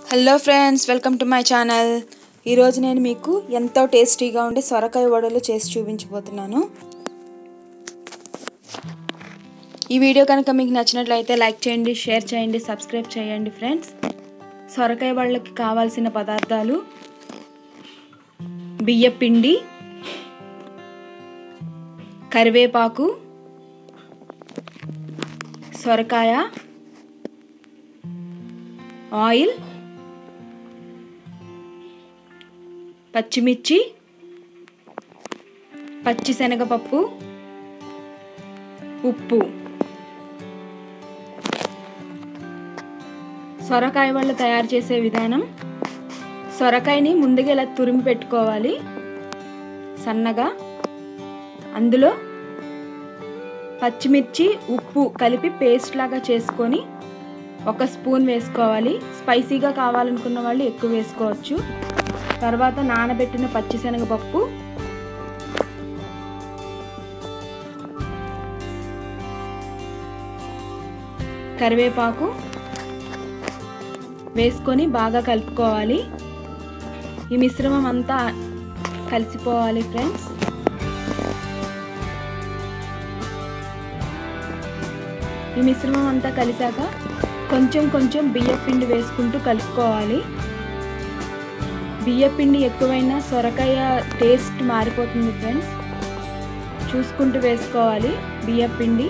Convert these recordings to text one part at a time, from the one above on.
hello friends welcome to my channel ఈరోజు నేను మీకు ఎంతో టేస్టీగా ఉండే సొరకాయ వడలు చేసి చూపించబోతున్నాను ఈ వీడియో కనుక మీకు నచ్చినట్లయితే లైక్ చేయండి షేర్ చేయండి సబ్స్క్రైబ్ చేయండి ఫ్రెండ్స్ సొరకాయ వడలకి కావాల్సిన పదార్థాలు బియ్య పిండి కరివేపాకు సొరకాయ ఆయిల్ పచ్చిమిర్చి పచ్చిశనగపప్పు ఉప్పు సొరకాయ వల్ల తయారు చేసే విధానం సొరకాయని ముందుగా ఇలా తురిమి పెట్టుకోవాలి సన్నగా అందులో పచ్చిమిర్చి ఉప్పు కలిపి పేస్ట్ లాగా చేసుకొని ఒక స్పూన్ వేసుకోవాలి స్పైసీగా కావాలనుకున్న వాళ్ళు ఎక్కువ వేసుకోవచ్చు తర్వాత నానబెట్టిన పచ్చిశనగపప్పు కరివేపాకు వేసుకొని బాగా కలుపుకోవాలి ఈ మిశ్రమం అంతా కలిసిపోవాలి ఫ్రెండ్స్ ఈ మిశ్రమం అంతా కలిసాక కొంచెం కొంచెం బియ్య పిండి వేసుకుంటూ కలుపుకోవాలి బియ్య పిండి ఎక్కువైనా సొరకాయ టేస్ట్ మారిపోతుంది ఫ్రెండ్స్ చూసుకుంటూ వేసుకోవాలి బియ్య పిండి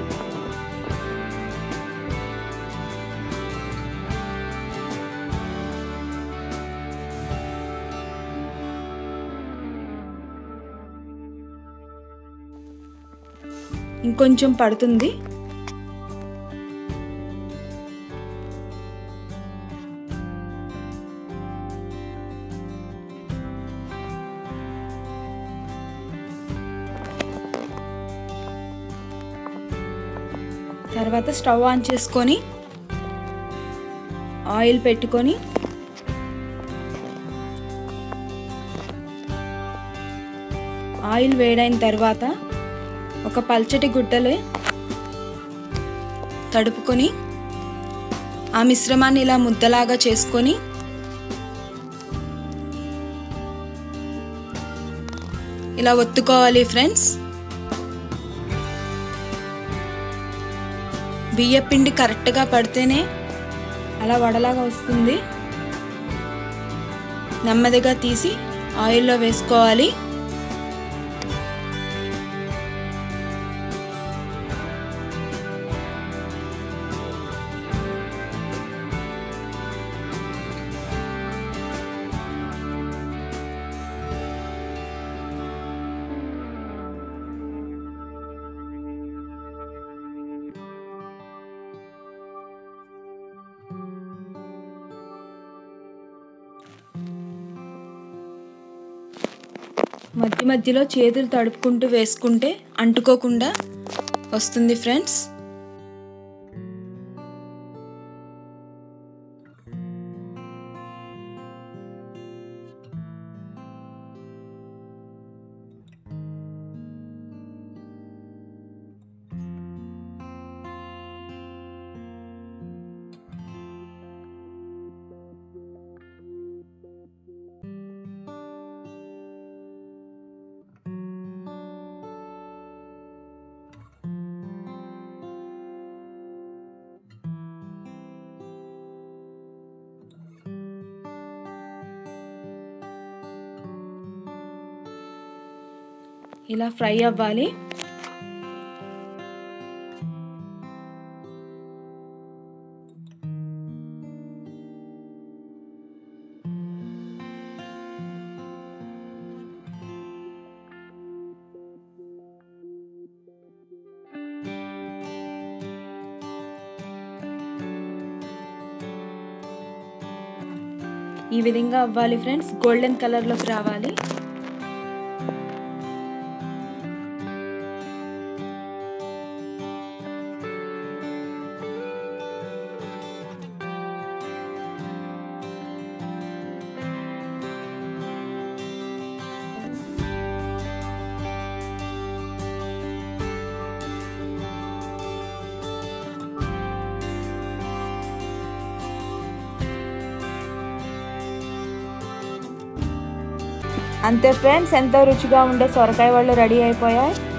ఇంకొంచెం పడుతుంది తర్వాత స్టవ్ ఆన్ చేసుకొని ఆయిల్ పెట్టుకొని ఆయిల్ వేడైన తర్వాత ఒక పల్చటి గుడ్డలో తడుపుకొని ఆ మిశ్రమాన్ని ఇలా ముద్దలాగా చేసుకొని ఇలా ఒత్తుకోవాలి ఫ్రెండ్స్ బియ్య పిండి కరెక్ట్గా పడితేనే అలా వడలాగా వస్తుంది నెమ్మదిగా తీసి ఆయిల్లో వేసుకోవాలి మధ్య మధ్యలో చేతులు తడుపుకుంటూ వేసుకుంటే అంటుకోకుండా వస్తుంది ఫ్రెండ్స్ ఇలా ఫ్రై అవ్వాలి ఈ విధంగా అవ్వాలి ఫ్రెండ్స్ గోల్డెన్ కలర్లోకి రావాలి అంతే ఫ్రెండ్స్ ఎంతో రుచిగా ఉండే సొరకాయ వాళ్ళు రెడీ అయిపోయాయి